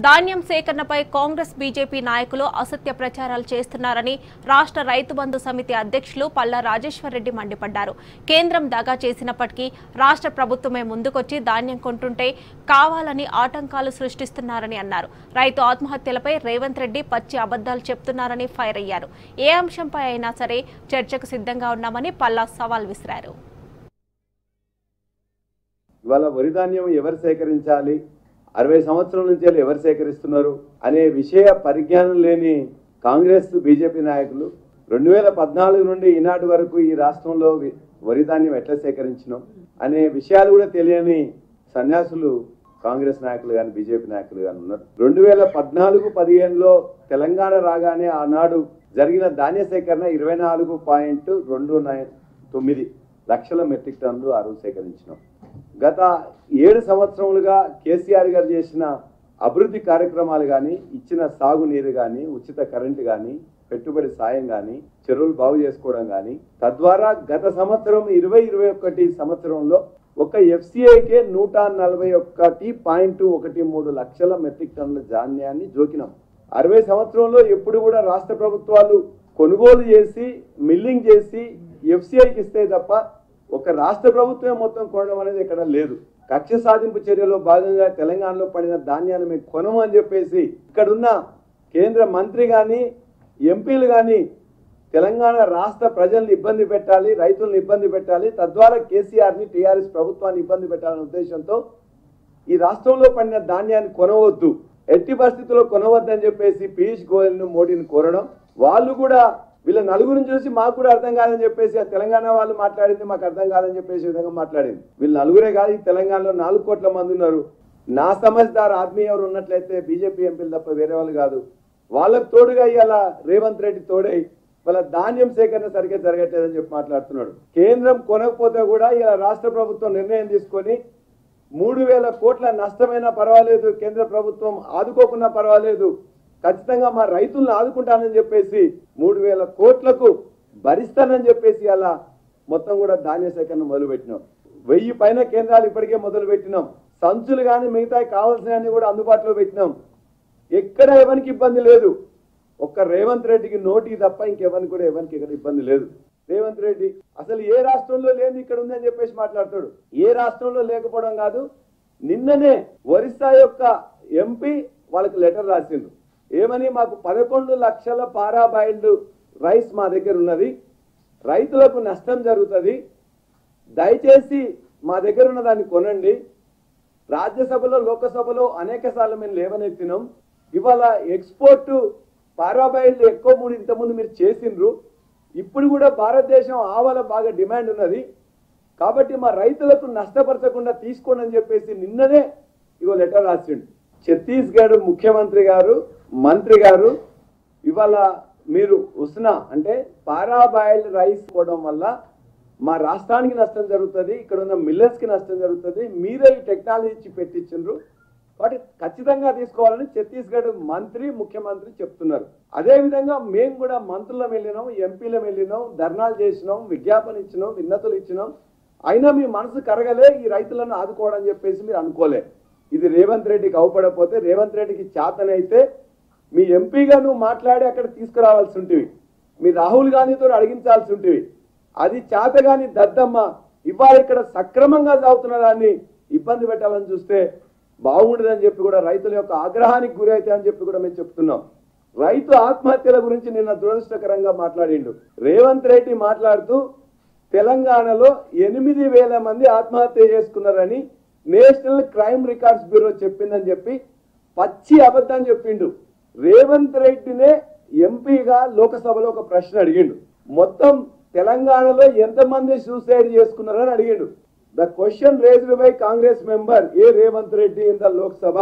ధాన్యం సేకరణపై కాంగ్రెస్ బీజేపీ నాయకులు అసత్య ప్రచారాలు చేస్తున్నారని రాష్ట్ర రైతు బంధు సమితి అధ్యక్షులు పల్లా రాజేశ్వరరెడ్డి మండిపడ్డారు కేంద్రం దగా చేసినప్పటికీ రాష్ట్ర ప్రభుత్వమే ముందుకొచ్చి ధాన్యం కొంటుంటే కావాలని ఆటంకాలు సృష్టిస్తున్నారని అన్నారు రైతు ఆత్మహత్యలపై రేవంత్ రెడ్డి పచ్చి అబద్దాలు చెప్తున్నారని ఫైర్ అయ్యారు ఏ అంశంపై అయినా సరే చర్చకు సిద్ధంగా ఉన్నామని పల్లా సవాల్ విసిరారు ఇవాళ వరి ధాన్యం ఎవరు సేకరించాలి అరవై సంవత్సరాల నుంచి వెళ్ళి ఎవరు సేకరిస్తున్నారు అనే విషయ పరిజ్ఞానం లేని కాంగ్రెస్ బీజేపీ నాయకులు రెండు వేల పద్నాలుగు నుండి ఈనాటి వరకు ఈ రాష్ట్రంలో వి- వరి ధాన్యం ఎట్లా సేకరించినాం అనే విషయాలు కూడా తెలియని సన్యాసులు కాంగ్రెస్ నాయకులు కానీ బీజేపీ నాయకులు కానీ ఉన్నారు రెండు వేల పద్నాలుగు పదిహేనులో తెలంగాణ రాగానే ఆనాడు జరిగిన ధాన్య సేకరణ ఇరవై నాలుగు పాయింట్ రెండు నైన్ తొమ్మిది లక్షల మెట్రిక్ టన్నులు ఆ రోజు సేకరించినాం గత ఏడు సంవత్సరములుగా కేసీఆర్ గారు చేసిన అభివృద్ధి కార్యక్రమాలు కానీ ఇచ్చిన సాగునీరు కానీ ఉచిత కరెంటు కానీ పెట్టుబడి సాయం కానీ చెరువులు బాగు చేసుకోవడం కానీ తద్వారా గత సంవత్సరం ఇరవై ఇరవై ఒకటి సంవత్సరంలో ఒక ఎఫ్సిఐకే నూట నలభై ఒకటి పాయింట్ ఒకటి మూడు లక్షల మెట్రిక్ టన్నుల ధాన్యాన్ని జోకినాం అరవై సంవత్సరంలో ఎప్పుడు కూడా రాష్ట్ర ప్రభుత్వాలు కొనుగోలు చేసి మిల్లింగ్ చేసి ఎఫ్సిఐకి ఇస్తే తప్ప ఒక రాష్ట్ర ప్రభుత్వమే మొత్తం కొనడం అనేది ఇక్కడ లేదు కక్ష సాధింపు చర్యలో భాగంగా తెలంగాణలో పడిన ధాన్యాన్ని మేము కొనము అని చెప్పేసి ఇక్కడున్న కేంద్ర మంత్రి కానీ ఎంపీలు కానీ తెలంగాణ రాష్ట్ర ప్రజల్ని ఇబ్బంది పెట్టాలి రైతులను ఇబ్బంది పెట్టాలి తద్వారా కేసీఆర్ని టీఆర్ఎస్ ప్రభుత్వాన్ని ఇబ్బంది పెట్టాలనే ఉద్దేశంతో ఈ రాష్ట్రంలో పడిన ధాన్యాన్ని కొనవద్దు ఎట్టి పరిస్థితుల్లో కొనవద్దని చెప్పేసి పీయూష్ గోయల్ను మోడీని కోరడం వాళ్ళు కూడా వీళ్ళ నలుగురిని చూసి మాకు కూడా అర్థం కాదని చెప్పేసి ఆ తెలంగాణ వాళ్ళు మాట్లాడింది మాకు అర్థం కాదని చెప్పేసి ఈ విధంగా మాట్లాడింది వీళ్ళు నలుగురే కాదు ఈ తెలంగాణలో నాలుగు కోట్ల మంది ఉన్నారు నా సమజ్దార్ ఆత్మీయ ఎవరు ఉన్నట్లయితే బీజేపీ ఎంపీలు తప్ప వేరే వాళ్ళు కాదు వాళ్ళకు తోడుగా ఇవాళ రేవంత్ రెడ్డి తోడై వాళ్ళ ధాన్యం సేకరణ సరిగ్గా జరగట్లేదని చెప్పి మాట్లాడుతున్నాడు కేంద్రం కొనకపోతే కూడా ఇలా రాష్ట్ర ప్రభుత్వం నిర్ణయం తీసుకొని మూడు వేల కోట్ల నష్టమైనా పర్వాలేదు కేంద్ర ప్రభుత్వం ఆదుకోకున్నా పర్వాలేదు ఖచ్చితంగా మా రైతులను ఆదుకుంటానని చెప్పేసి మూడు వేల కోట్లకు భరిస్తానని చెప్పేసి అలా మొత్తం కూడా ధాన్య సేకరణ మొదలు పెట్టినాం వెయ్యి పైన కేంద్రాలు ఇప్పటికే మొదలు పెట్టినాం సంచులు కానీ మిగతా కావాల్సినవన్నీ కూడా అందుబాటులో పెట్టినాం ఎక్కడ ఎవరికి ఇబ్బంది లేదు ఒక్క రేవంత్ రెడ్డికి నోటి తప్ప ఇంకెవరికి కూడా ఎవరికి ఇక్కడ ఇబ్బంది లేదు రేవంత్ రెడ్డి అసలు ఏ రాష్ట్రంలో లేని ఇక్కడ ఉందని చెప్పేసి మాట్లాడతాడు ఏ రాష్ట్రంలో లేకపోవడం కాదు నిన్ననే ఒరిస్సా యొక్క ఎంపీ వాళ్ళకి లెటర్ రాసిండు ఏమని మాకు పదకొండు లక్షల పారాబాయిల్డ్ రైస్ మా దగ్గర ఉన్నది రైతులకు నష్టం జరుగుతుంది దయచేసి మా దగ్గర ఉన్న దాన్ని కొనండి రాజ్యసభలో లోకసభలో అనేక సార్లు మేము లేవనెత్తినాం ఇవాళ ఎక్స్పోర్ట్ పారాబాయిల్డ్ ఎక్కువ మూడు ఇంతకుముందు మీరు చేసిండ్రు ఇప్పుడు కూడా భారతదేశం ఆవల బాగా డిమాండ్ ఉన్నది కాబట్టి మా రైతులకు నష్టపరచకుండా తీసుకోండి అని చెప్పేసి నిన్ననే ఇగో లెటర్ రాసిండు ఛత్తీస్గఢ్ ముఖ్యమంత్రి గారు మంత్రి గారు ఇవాళ మీరు ఉస్నా అంటే పారాబాయిల్డ్ రైస్ పోవడం వల్ల మా రాష్ట్రానికి నష్టం జరుగుతుంది ఇక్కడ ఉన్న మిల్లర్స్ కి నష్టం జరుగుతుంది మీరే ఈ టెక్నాలజీ ఇచ్చి పెట్టించిండ్రు కాబట్టి ఖచ్చితంగా తీసుకోవాలని ఛత్తీస్గఢ్ మంత్రి ముఖ్యమంత్రి చెప్తున్నారు అదే విధంగా మేము కూడా మంత్రులం వెళ్ళినాం ఎంపీలం వెళ్ళినాం ధర్నాలు చేసినాం విజ్ఞాపన ఇచ్చినాం విన్నతులు ఇచ్చినాం అయినా మీ మనసు కరగలే ఈ రైతులను ఆదుకోవడం చెప్పేసి మీరు అనుకోలే ఇది రేవంత్ రెడ్డికి అవపడకపోతే రేవంత్ రెడ్డికి చేతనైతే మీ ఎంపీగా నువ్వు మాట్లాడి అక్కడ తీసుకురావాల్సి ఉంటుంది మీ రాహుల్ గాంధీతో అడిగించాల్సి ఉంటుంది అది చేతగాని దద్దమ్మ ఇవాళ ఇక్కడ సక్రమంగా సాగుతున్న దాన్ని ఇబ్బంది పెట్టాలని చూస్తే బాగుండదని చెప్పి కూడా రైతుల యొక్క ఆగ్రహానికి గురైతే అని చెప్పి కూడా మేము చెప్తున్నాం రైతు ఆత్మహత్యల గురించి నిన్న దురదృష్టకరంగా మాట్లాడిండు రేవంత్ రెడ్డి మాట్లాడుతూ తెలంగాణలో ఎనిమిది వేల మంది ఆత్మహత్య చేసుకున్నారని నేషనల్ క్రైమ్ రికార్డ్స్ బ్యూరో చెప్పిందని చెప్పి పచ్చి అబద్ధం చెప్పిండు రేవంత్ రెడ్డినే ఎంపీగా లోకసభలో ఒక ప్రశ్న అడిగిండు మొత్తం తెలంగాణలో ఎంతమంది సూసైడ్ చేసుకున్నారని అడిగిండు the question raised by Congress member A Revanth Reddy in the Lok Sabha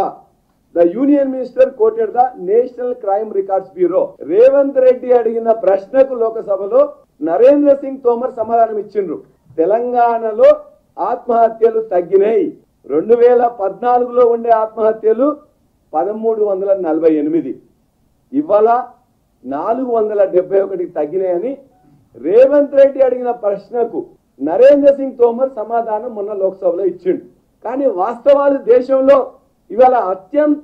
the union minister quoted the national crime records bureau Revanth Reddy అడిగిన ప్రశ్నకు లోకసభలో నరేంద్ర సింగ్ తోమర్ సమాధానం ఇచ్చిండ్రు తెలంగాణలో ఆత్మహత్యలు తగ్గినాయి రెండు వేల పద్నాలుగులో ఉండే ఆత్మహత్యలు పదమూడు వందల నలభై ఎనిమిది ఇవాళ నాలుగు వందల డెబ్బై ఒకటికి తగ్గినాయని రేవంత్ రెడ్డి అడిగిన ప్రశ్నకు నరేంద్ర సింగ్ తోమర్ సమాధానం మొన్న లోక్సభలో ఇచ్చిండు కానీ వాస్తవాలు దేశంలో ఇవాళ అత్యంత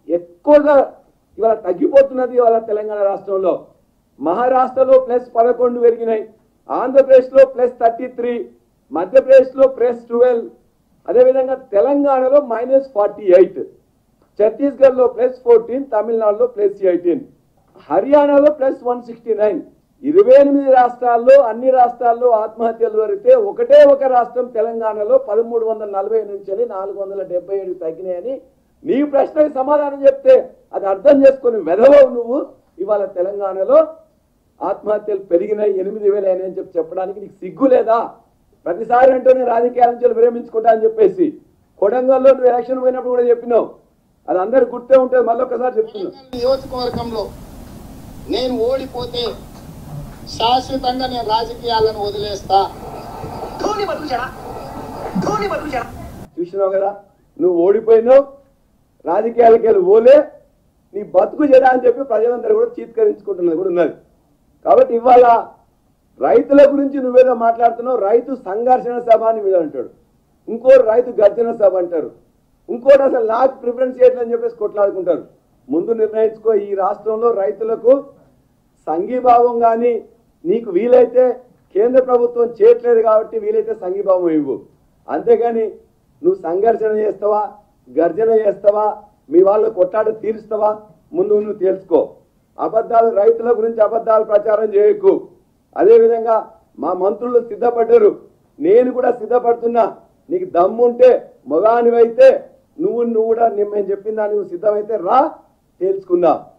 ఎక్కువగా ఇవాళ తగ్గిపోతున్నది ఇవాళ తెలంగాణ రాష్ట్రంలో మహారాష్ట్రలో ప్లస్ పదకొండు పెరిగినాయి ఆంధ్రప్రదేశ్లో ప్లస్ థర్టీ త్రీ మధ్యప్రదేశ్లో ప్లస్ ట్వెల్వ్ అదేవిధంగా తెలంగాణలో మైనస్ ఫార్టీ ఎయిట్ ఛత్తీస్గఢ్లో ప్లస్ ఫోర్టీన్ తమిళనాడులో ప్లస్ ఎయిటీన్ హర్యానాలో ప్లస్ వన్ సిక్స్టీ నైన్ ఇరవై ఎనిమిది రాష్ట్రాల్లో అన్ని రాష్ట్రాల్లో ఆత్మహత్యలు జరిగితే ఒకటే ఒక రాష్ట్రం తెలంగాణలో పదమూడు వందల నలభై నుంచి నాలుగు వందల డెబ్బై ఏడు తగ్గినాయని నీ ప్రశ్నకి సమాధానం చెప్తే అది అర్థం చేసుకొని వెధవవు నువ్వు ఇవాళ తెలంగాణలో ఆత్మహత్యలు పెరిగినాయి ఎనిమిది వేలు అయినాయి అని చెప్పి చెప్పడానికి నీకు సిగ్గు లేదా ప్రతిసారి అంటూ నేను రాజకీయాల నుంచి విరమించుకుంటా అని చెప్పేసి కొడంగల్లో నువ్వు ఎలక్షన్ పోయినప్పుడు కూడా చెప్పినావు అది అందరికి గుర్తే ఉంటుంది మళ్ళీ ఒకసారి చెప్తున్నావు వరంగల్ నియోజకవర్గంలో నేను ఓడిపోతే శాశ్వతంగా నేను రాజకీయాలను వదిలేస్తా ధోని బతుకు చెడా ధోని బతుకు చెడా చూసినావు కదా నువ్వు ఓడిపోయినావు రాజకీయాలకి వెళ్ళి ఓలే నీ బతుకు చెడా అని చెప్పి ప్రజలందరూ కూడా చీత్కరించుకుంటున్నది కూడా ఉన్నది కాబట్టి ఇవాళ రైతుల గురించి నువ్వేదో మాట్లాడుతున్నావు రైతు సంఘర్షణ సభ అని వీడు అంటాడు ఇంకోటి రైతు గర్జన సభ అంటారు ఇంకోటి అసలు నాకు ప్రిఫరెన్స్ చేయట్లని చెప్పేసి కొట్లాడుకుంటారు ముందు నిర్ణయించుకో ఈ రాష్ట్రంలో రైతులకు సంఘీభావం కానీ నీకు వీలైతే కేంద్ర ప్రభుత్వం చేయట్లేదు కాబట్టి వీలైతే సంఘీభావం ఇవ్వు అంతేగాని నువ్వు సంఘర్షణ చేస్తావా గర్జన చేస్తావా మీ వాళ్ళు కొట్టాట తీరుస్తావా ముందు నువ్వు తెలుసుకో అబద్ధాలు రైతుల గురించి అబద్ధాలు ప్రచారం చేయకు అదేవిధంగా మా మంత్రులు సిద్ధపడ్డారు నేను కూడా సిద్ధపడుతున్నా నీకు దమ్ముంటే మొగానివైతే నువ్వు నువ్వు కూడా నేను చెప్పిన దానికి నువ్వు సిద్ధమైతే రా తేల్చుకుందాం